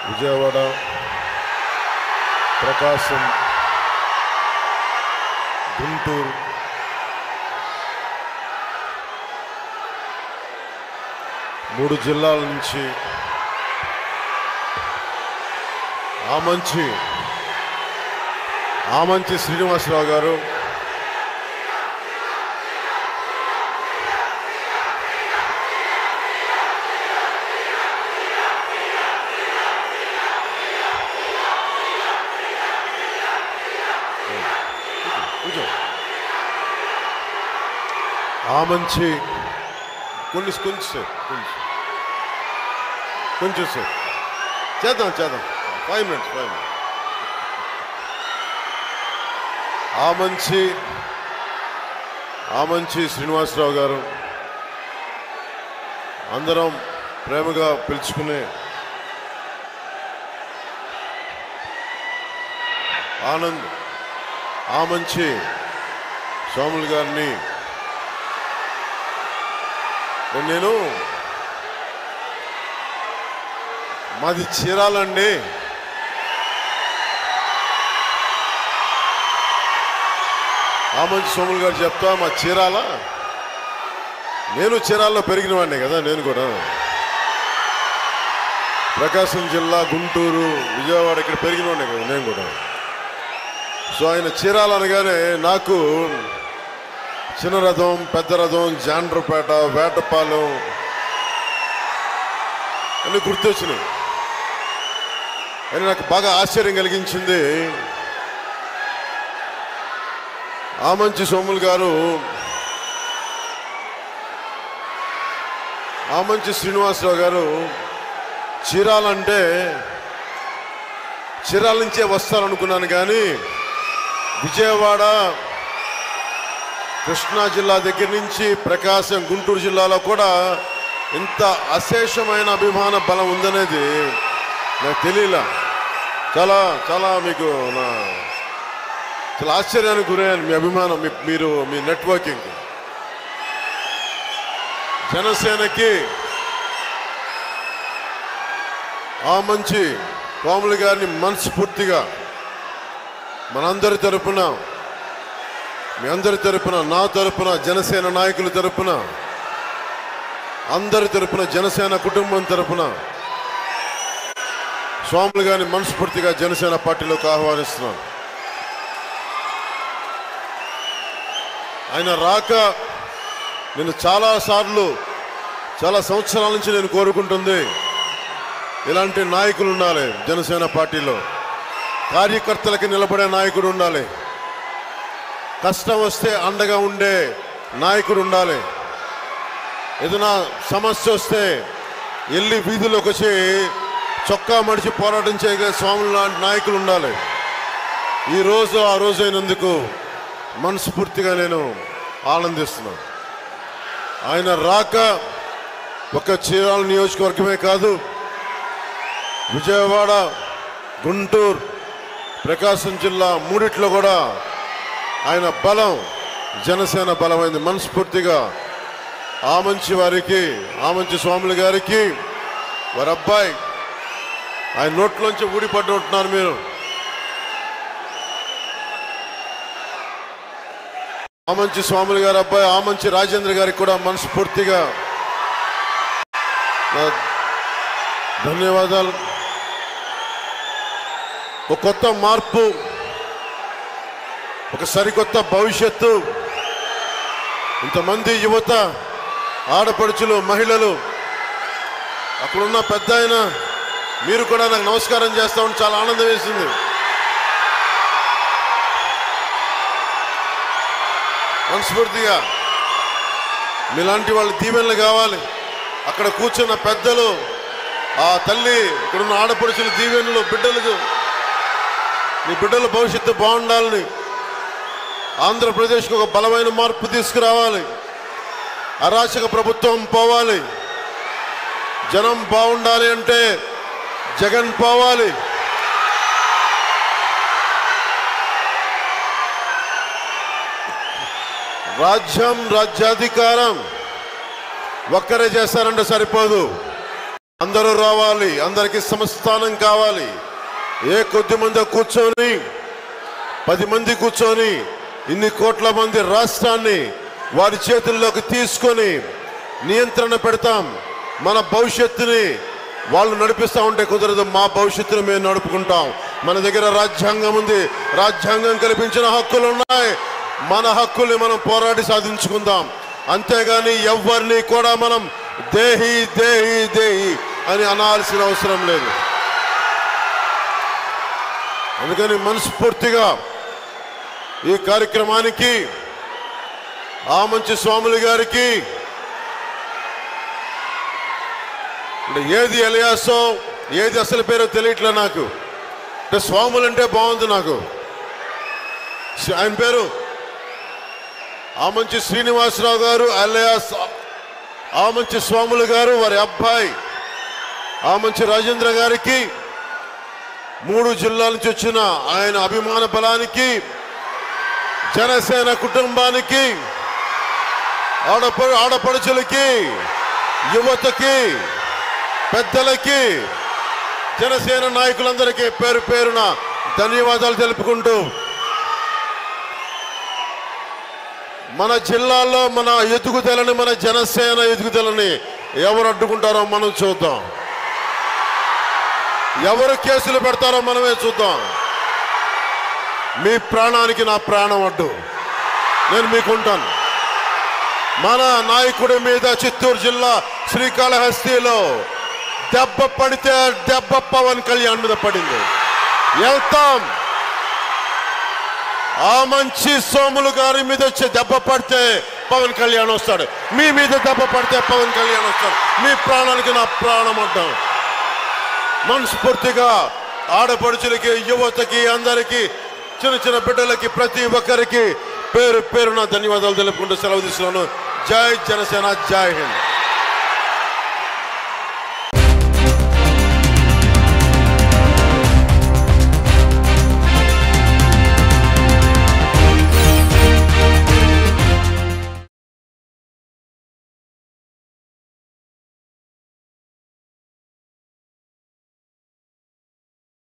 విజయవాడ ప్రకాశం గుంటూరు మూడు జిల్లాల నుంచి ఆమంచి ఆమంచి శ్రీనివాసరావు గారు కూర్చో ఆమంచి కొన్ని కొంచెం సార్ కొంచెం కొంచెం సార్ చేద్దాం చేద్దాం five minutes five minutes Amanchi Amanchi Srinivasarao గారు అందరం ప్రేమగా పిలుచుకునే ఆనంద్ ఆమంచి సోములు గారిని నేను మాది చీరాలండి ఆమంచి సోములు గారు చెప్తా మా చీరాల నేను చీరాల్లో పెరిగిన వాడిని కదా నేను కూడా ప్రకాశం జిల్లా గుంటూరు విజయవాడ ఇక్కడ పెరిగిన వాడిని కదా నేను కూడా సో ఆయన చీరాలు అనగానే నాకు చిన్న రథం పెద్ద రథం జాండ్రపేట వేటపాలెం అన్ని గుర్తొచ్చినాయి అని నాకు బాగా ఆశ్చర్యం కలిగించింది ఆమంచి సోములు గారు ఆమంచి శ్రీనివాసరావు గారు చీరాలంటే చీరాల నుంచే వస్తారనుకున్నాను కానీ విజయవాడ కృష్ణా జిల్లా దగ్గర నుంచి ప్రకాశం గుంటూరు జిల్లాలో కూడా ఇంత అశేషమైన అభిమాన బలం ఉందనేది నాకు తెలియలా చాలా చాలా మీకు నా చాలా ఆశ్చర్యానికి గురయ్యాను మీ అభిమానం మీ మీరు మీ నెట్వర్కింగ్ జనసేనకి ఆ మంచి కోమలి గారిని మనస్ఫూర్తిగా మనందరి తరపున మీ అందరి తరపున నా తరపున జనసేన నాయకుల తరపున అందరి తరపున జనసేన కుటుంబం తరపున స్వాములు గారిని మనస్ఫూర్తిగా జనసేన పార్టీలోకి ఆహ్వానిస్తున్నాను ఆయన రాక నేను చాలా సార్లు చాలా సంవత్సరాల నుంచి నేను కోరుకుంటుంది ఇలాంటి నాయకులు ఉండాలి జనసేన పార్టీలో కార్యకర్తలకి నిలబడే నాయకుడు ఉండాలి కష్టం వస్తే అండగా ఉండే నాయకుడు ఉండాలి ఏదైనా సమస్య వస్తే వెళ్ళి వీధిలోకి వచ్చి చొక్కా మడిచి పోరాటం చేయగల స్వాములు లాంటి నాయకులు ఉండాలి ఈ రోజు ఆ రోజు అయినందుకు మనస్ఫూర్తిగా నేను ఆనందిస్తున్నాను ఆయన రాక ఒక చీరాల నియోజకవర్గమే కాదు విజయవాడ గుంటూరు ప్రకాశం జిల్లా మూడిట్లో కూడా ఆయన బలం జనసేన బలమైంది మనస్ఫూర్తిగా ఆమంచి వారికి ఆమంచి స్వాములు గారికి వారి అబ్బాయి ఆయన నోట్లోంచి ఊడిపడ్డు ఉంటున్నారు మీరు ఆమంచి స్వాములు గారి అబ్బాయి ఆమంచి రాజేంద్ర గారికి కూడా మనస్ఫూర్తిగా నా ధన్యవాదాలు ఒక కొత్త మార్పు ఒక సరికొత్త భవిష్యత్తు ఇంతమంది యువత ఆడపడుచులు మహిళలు అక్కడున్న పెద్ద ఆయన మీరు కూడా నాకు నమస్కారం చేస్తామని చాలా ఆనందం వేసింది మనస్ఫూర్తిగా మీలాంటి వాళ్ళ దీవెనలు కావాలి అక్కడ కూర్చున్న పెద్దలు ఆ తల్లి ఇక్కడున్న ఆడపడుచుల దీవెనలు బిడ్డలకు మీ బిడ్డల భవిష్యత్తు బాగుండాలని ఆంధ్రప్రదేశ్కి ఒక బలమైన మార్పు తీసుకురావాలి అరాచక ప్రభుత్వం పోవాలి జనం బాగుండాలి అంటే జగన్ పోవాలి రాజ్యం రాజ్యాధికారం ఒక్కరే చేస్తారంటే సరిపోదు అందరూ రావాలి అందరికీ సంస్థానం కావాలి ఏ కొద్ది మంది కూర్చొని పది మంది కూర్చొని ఇన్ని కోట్ల మంది రాష్ట్రాన్ని వారి చేతుల్లోకి తీసుకొని నియంత్రణ పెడతాం మన భవిష్యత్తుని వాళ్ళు నడిపిస్తూ ఉంటే కుదరదు మా భవిష్యత్తును మేము నడుపుకుంటాం మన దగ్గర రాజ్యాంగం ఉంది రాజ్యాంగం కల్పించిన హక్కులు ఉన్నాయి మన హక్కుల్ని మనం పోరాడి సాధించుకుందాం అంతేగాని ఎవరిని కూడా మనం దేహి దేహి దేహి అని అనాల్సిన అవసరం లేదు అందుకని మనస్ఫూర్తిగా ఈ కార్యక్రమానికి ఆ మంచి స్వాములు గారికి అంటే ఏది ఎలియాసో ఏది అసలు పేరో తెలియట్లే నాకు అంటే స్వాములు అంటే బాగుంది నాకు ఆయన పేరు ఆ మంచి శ్రీనివాసరావు గారు అలియాస్ ఆ మంచి స్వాములు గారు వారి అబ్బాయి ఆ మంచి రాజేంద్ర గారికి మూడు జిల్లాల నుంచి వచ్చిన ఆయన అభిమాన బలానికి జనసేన కుటుంబానికి ఆడప ఆడపడుచులకి యువతకి పెద్దలకి జనసేన నాయకులందరికీ పేరు పేరున ధన్యవాదాలు తెలుపుకుంటూ మన జిల్లాలో మన ఎదుగుదలని మన జనసేన ఎదుగుదలని ఎవరు అడ్డుకుంటారో మనం చూద్దాం ఎవరు కేసులు పెడతారో మనమే చూద్దాం మీ ప్రాణానికి నా ప్రాణం అడ్డు నేను మీకుంటాను మన నాయకుడి మీద చిత్తూరు జిల్లా శ్రీకాళహస్తిలో దెబ్బ పడితే దెబ్బ పవన్ కళ్యాణ్ మీద పడింది వెళ్తాం ఆ మంచి సోములు గారి మీద వచ్చే దెబ్బ పడితే పవన్ కళ్యాణ్ వస్తాడు మీ మీద దెబ్బ పడితే పవన్ కళ్యాణ్ వస్తాడు మీ ప్రాణానికి నా ప్రాణం అడ్డం మనస్ఫూర్తిగా ఆడపడుచులకి యువతకి అందరికీ చిన్న చిన్న బిడ్డలకి ప్రతి ఒక్కరికి పేరు పేరున ధన్యవాదాలు తెలుపుకుంటూ సెలవు తీసుకున్నాను జై జనసేన జై హింద్